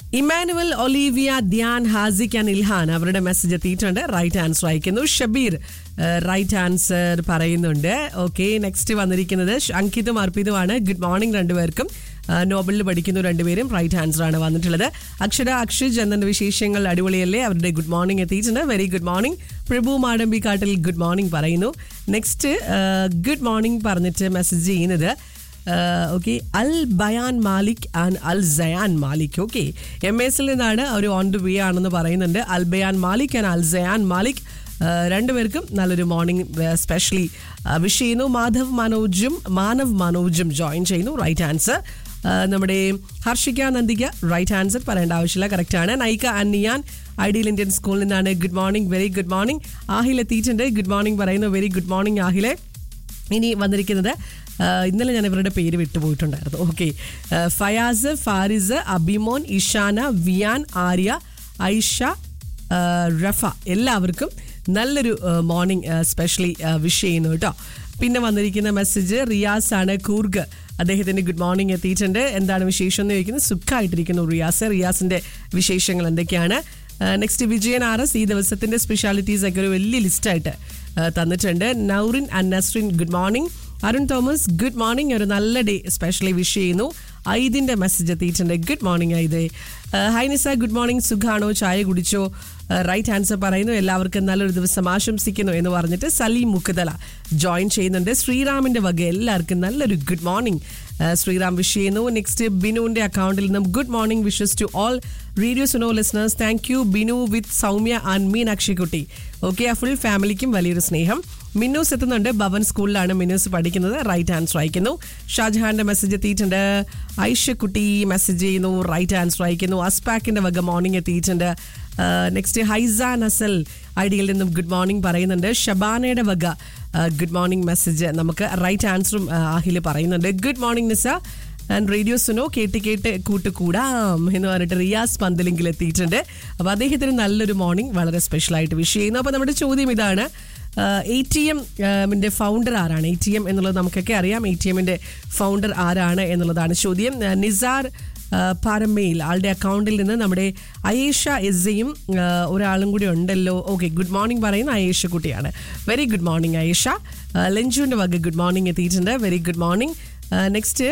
Emmanuel Olivia Dhyan Hasik and Ilhan അവരുടെ message എത്തിയിട്ടുണ്ട് right answer അയക്കുന്നു ഷബീർ റൈറ്റ് ആൻസർ പറയുന്നുണ്ട് ഓക്കെ നെക്സ്റ്റ് വന്നിരിക്കുന്നത് ഷ്- അങ്കിതും അർപ്പിതുമാണ് ഗുഡ് മോർണിംഗ് രണ്ടുപേർക്കും ആ, നോബലിൽ പഠിക്കുന്ന രണ്ടുപേരും റൈറ്റ് ആൻസർ ആണ് വന്നിട്ടുള്ളത് അക്ഷര അക്ഷജ് എന്ന വിശേഷങ്ങൾ അടിപൊളിയല്ലേ അവരുടെ ഗുഡ് മോർണിംഗ് എത്തിയിട്ടുണ്ട് very good morning Prabhu Madambikkattil good morning പറയുന്നു നെക്സ്റ്റ് ഗുഡ് മോർണിംഗ് പറഞ്ഞിട്ട് മെസ്സേജ് ചെയ്യുന്നത് okay Al Bayan Malik and Al Sayan Malik okay M എസിൽ നിന്നാണ് ഒരു ഓൺ ദ വേ ആണെന്ന് പറയുന്നുണ്ട് അൽ ബയാൻ മാലിക് ആൻഡ് അൽ സയാൻ മാലിക് ആ, രണ്ടുപേർക്കും നല്ലൊരു മോർണിംഗ് സ്പെഷ്യലി വിഷ് ചെയ്യുന്നു മാധവ് മനോജും മാനവ് മനോജും ജോയിൻ ചെയ്യുന്നു റൈറ്റ് ആൻസർ നമ്മുടെ ഹർഷിക നന്ദിക റൈറ്റ് ആൻസർ പറയേണ്ട ആവശ്യമില്ല കറക്റ്റ് ആണ് നൈക്ക അന്നിയാൻ ഐഡിയൽ ഇന്ത്യൻ സ്കൂളിൽ നിന്നാണ് good morning very good morning Aahil എത്തിയിട്ടുണ്ട് ഗുഡ് മോർണിംഗ് പറയുന്നു വെരി ഗുഡ് മോർണിംഗ് ആഹിലെ ഇനി വന്നിരിക്കുന്നത് ആ, ഇന്നലെ ഞാൻ ഇവരുടെ പേര് വിട്ടുപോയിട്ടുണ്ടായിരുന്നു ഓക്കെ ഫയാസ് ഫാരിസ് അബിമോൻ ഇഷാന വിയാൻ ആര്യ ഐഷ ആ, റഫ എല്ലാവർക്കും നല്ലൊരു മോർണിംഗ് സ്പെഷ്യലി വിഷ് ചെയ്യുന്നു കേട്ടോ പിന്നെ വന്നിരിക്കുന്ന മെസ്സേജ് റിയാസ് ആണ് കൂർഗ് അദ്ദേഹത്തിന്റെ ഗുഡ് മോർണിംഗ് എത്തിയിട്ടുണ്ട് എന്താണ് വിശേഷം എന്ന് ചോദിക്കുന്നത് സുഖമായിട്ടിരിക്കുന്നു റിയാസ് റിയാസിന്റെ വിശേഷങ്ങൾ എന്തൊക്കെയാണ് നെക്സ്റ്റ് വിജയൻ ആർ എസ് ഈ ദിവസത്തിന്റെ സ്പെഷ്യാലിറ്റീസ് ഒക്കെ ഒരു വലിയ ലിസ്റ്റായിട്ട് തന്നിട്ടുണ്ട് Naurin and Nasrin good morning Arun Thomas good morning ഒരു നല്ല ഡേ സ്പെഷ്യലി വിഷ് ചെയ്യുന്നു ഐദിന്റെ മെസ്സേജ് എത്തിയിട്ടുണ്ട് ഗുഡ് മോർണിംഗ് ഐദേ ഹൈനിസ ഗുഡ് മോർണിംഗ് സുഖാണോ ചായ കുടിച്ചോ റൈറ്റ് ആൻസർ പറയുന്നു എല്ലാവർക്കും നല്ലൊരു ദിവസം ആശംസിക്കുന്നു എന്ന് പറഞ്ഞിട്ട് സലീം മുക്കുതല ജോയിൻ ചെയ്യുന്നുണ്ട് ശ്രീറാമിന്റെ വക എല്ലാവർക്കും നല്ലൊരു ഗുഡ് മോർണിംഗ് ശ്രീറാം വിഷ് ചെയ്യുന്നു നെക്സ്റ്റ് ബിനുവിന്റെ അക്കൗണ്ടിൽ നിന്നും good morning wishes to all radio Suno listeners thank you Binu with Soumya and Meenakshi കുട്ടി ഓക്കെ ആ ഫുൾ ഫാമിലിക്കും വലിയൊരു സ്നേഹം മിന്നൂസ് എത്തുന്നുണ്ട് ഭവൻ സ്കൂളിലാണ് മിന്നൂസ് പഠിക്കുന്നത് റൈറ്റ് ആൻസർ അയക്കുന്നു ഷാജഹാന്റെ മെസ്സേജ് എത്തിയിട്ടുണ്ട് ഐഷക്കുട്ടി മെസ്സേജ് ചെയ്യുന്നു റൈറ്റ് ആൻസർ അയക്കുന്നു അസ്പാക്കിന്റെ വക മോർണിംഗ് എത്തിയിട്ടുണ്ട് നെക്സ്റ്റ് ഹൈസ നസൽ ഐഡിയയിൽ നിന്നും ഗുഡ് മോർണിംഗ് പറയുന്നുണ്ട് ഷബാനയുടെ വക ഗുഡ് മോർണിംഗ് മെസ്സേജ് നമുക്ക് റൈറ്റ് ആൻസറും ആഹിൽ പറയുന്നുണ്ട് good morning Nisa and radio Suno കേട്ട് കേട്ട് കൂട്ടുകൂടാം എന്ന് പറഞ്ഞിട്ട് റിയാസ് പന്തലിങ്കിൽ എത്തിയിട്ടുണ്ട് അപ്പോൾ അദ്ദേഹത്തിന് നല്ലൊരു മോർണിംഗ് വളരെ സ്പെഷ്യൽ ആയിട്ട് വിഷ് ചെയ്യുന്നു അപ്പോൾ നമ്മുടെ ചോദ്യം ഇതാണ് എ ടി എമ്മിൻ്റെ ഫൗണ്ടർ ആരാണ് എ ടി എം എന്നുള്ളത് നമുക്കൊക്കെ അറിയാം എ ടി എമ്മിൻ്റെ ഫൗണ്ടർ ആരാണ് എന്നുള്ളതാണ് ചോദ്യം ആ, നിസാർ ആ, പാരമ്മയിൽ ആളുടെ അക്കൗണ്ടിൽ നിന്ന് നമ്മുടെ അയേഷ എസ്സയും ആ, ഒരാളും കൂടി ഉണ്ടല്ലോ ഓക്കെ ഗുഡ് മോർണിംഗ് പറയുന്ന അയേഷ കുട്ടിയാണ് വെരി ഗുഡ് മോർണിംഗ് അയേഷ ആ, ലഞ്ചുവിൻ്റെ വക ഗുഡ് മോർണിംഗ് എത്തിയിട്ടുണ്ട് very good morning next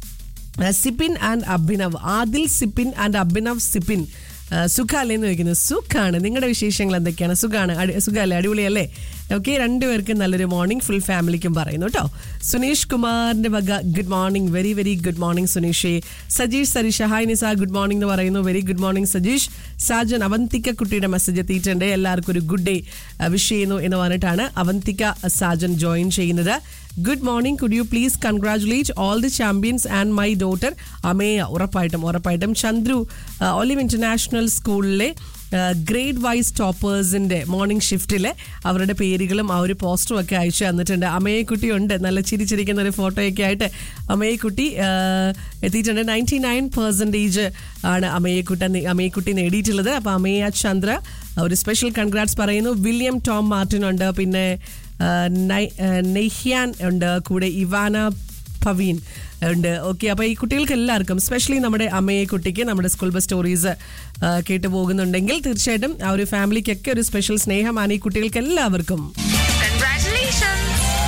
Sippin and Abhinav Adil Sippin and Abhinav Sippin സുഖാല്ലേ എന്ന് ചോദിക്കുന്നത് സുഖാണ് നിങ്ങളുടെ വിശേഷങ്ങൾ എന്തൊക്കെയാണ് സുഖാണ് അടി- സുഖാല്ലേ അടിപൊളിയല്ലേ ഓക്കെ രണ്ടുപേർക്കും നല്ലൊരു മോർണിംഗ് ഫുൾ ഫാമിലിക്കും പറയുന്നു കേട്ടോ സുനീഷ് കുമാറിന്റെ വക good morning very very good morning സുനീഷേ Sajeesh Sareesh hi Nisa good morning എന്ന് പറയുന്നു very good morning Sajeesh Sajan Avanthika കുട്ടിയുടെ മെസ്സേജ് എത്തിയിട്ടുണ്ട് എല്ലാവർക്കും ഒരു ഗുഡ് ഡേ വിഷ് ചെയ്യുന്നു എന്ന് പറഞ്ഞിട്ടാണ് അവന്തിക സാജൻ ജോയിൻ ചെയ്യുന്നത് good morning could you please congratulate all the champions and my daughter Ameya ഉറപ്പായിട്ടും ഉറപ്പായിട്ടും ചന്ദ്രു ആ, ഒലിവ് ഇന്റർനാഷണൽ സ്കൂളിലെ ഗ്രേഡ് വൈസ് ടോപ്പേഴ്സിന്റെ മോർണിംഗ് ഷിഫ്റ്റിലെ അവരുടെ പേരുകളും ആ ഒരു പോസ്റ്ററും ഒക്കെ അയച്ചു തന്നിട്ടുണ്ട് അമയക്കുട്ടി ഉണ്ട് നല്ല ചിരിച്ചിരിക്കുന്ന ഒരു ഫോട്ടോയൊക്കെ ആയിട്ട് അമയക്കുട്ടി ആ, എത്തിയിട്ടുണ്ട് നയൻറ്റി നയൻ പെർസെൻറ്റേജ് ആണ് അമയക്കുട്ടി അമയക്കുട്ടി നേടിയിട്ടുള്ളത് അപ്പോൾ അമയ ചന്ദ്ര ഒരു സ്പെഷ്യൽ കൺഗ്രാറ്റ്സ് പറയുന്നു വില്യം ടോം മാർട്ടിൻ ഉണ്ട് പിന്നെ ആ, നൈ- ആ, നെഹ്യാൻ ഉണ്ട് കൂടെ ഇവാന പവീൻ ഉണ്ട് ഓക്കെ അപ്പോൾ ഈ കുട്ടികൾക്ക് എല്ലാവർക്കും സ്പെഷ്യലി നമ്മുടെ അമ്മയെ കുട്ടിക്ക് നമ്മുടെ സ്കൂൾ ബസ് സ്റ്റോറീസ് കേട്ടു പോകുന്നുണ്ടെങ്കിൽ തീർച്ചയായിട്ടും ആ ഒരു ഫാമിലിക്കൊക്കെ ഒരു സ്പെഷ്യൽ സ്നേഹമാണ് ഈ കുട്ടികൾക്ക് എല്ലാവർക്കും Congratulations!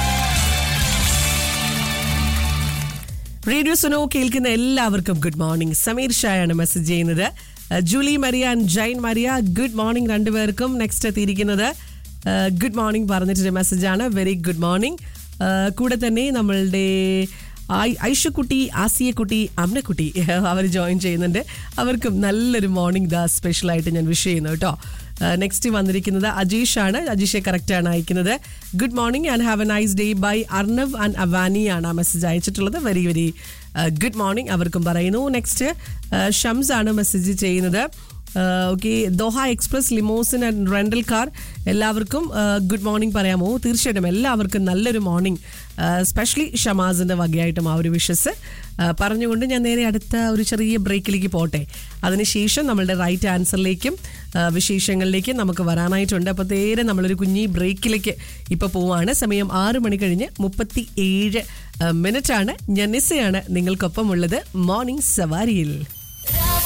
റേഡിയോ സുനോ കേൾക്കുന്ന എല്ലാവർക്കും ഗുഡ് മോർണിംഗ് സമീർ ഷായാണ് മെസ്സേജ് ചെയ്യുന്നത് അഹ് Julie Maria and Jane Maria good morning രണ്ടുപേർക്കും നെക്സ്റ്റ് എത്തിയിരിക്കുന്നത് ഗുഡ് മോർണിംഗ് പറഞ്ഞിട്ടൊരു മെസ്സേജാണ് വെരി ഗുഡ് മോർണിംഗ് കൂടെ തന്നെ നമ്മളുടെ ഐ- ഐഷക്കുട്ടി ആസിയക്കുട്ടി അമ്മക്കുട്ടി അവർ ജോയിൻ ചെയ്യുന്നുണ്ട് അവർക്കും നല്ലൊരു മോർണിംഗ് ദാ സ്പെഷ്യലായിട്ട് ഞാൻ വിഷ് ചെയ്യുന്നു കേട്ടോ നെക്സ്റ്റ് വന്നിരിക്കുന്നത് അജീഷ് ആണ് അജീഷെ കറക്റ്റ് ആണ് അയക്കുന്നത് good morning and have a nice day by Arnav and Avani ആണ് ആ മെസ്സേജ് അയച്ചിട്ടുള്ളത് വെരി വെരി ഗുഡ് മോർണിംഗ് അവർക്കും പറയുന്നു നെക്സ്റ്റ് ഷംസ് ആണ് മെസ്സേജ് ചെയ്യുന്നത് okay Doha express limousine and rental car എല്ലാവർക്കും ഗുഡ് മോർണിംഗ് പറയാമോ തീർച്ചയായിട്ടും എല്ലാവർക്കും നല്ലൊരു മോർണിംഗ് സ്പെഷ്യലി ഷമാസിന്റെ വകയായിട്ടും ആ ഒരു വിഷസ് പറഞ്ഞുകൊണ്ട് ഞാൻ നേരെ അടുത്ത ഒരു ചെറിയ ബ്രേക്കിലേക്ക് പോട്ടെ അതിനുശേഷം നമ്മളുടെ റൈറ്റ് ആൻസറിലേക്കും ആ, വിശേഷങ്ങളിലേക്കും നമുക്ക് വരാനായിട്ടുണ്ട് അപ്പോൾ നേരെ നമ്മളൊരു കുഞ്ഞി ബ്രേക്കിലേക്ക് ഇപ്പോൾ പോവാണ് സമയം ആറ് മണി കഴിഞ്ഞ് മുപ്പത്തി ഏഴ് മിനിറ്റ് ആണ് ഞാൻ നിസ്സയാണ് നിങ്ങൾക്കൊപ്പം ഉള്ളത് മോർണിംഗ് സവാരിയിൽ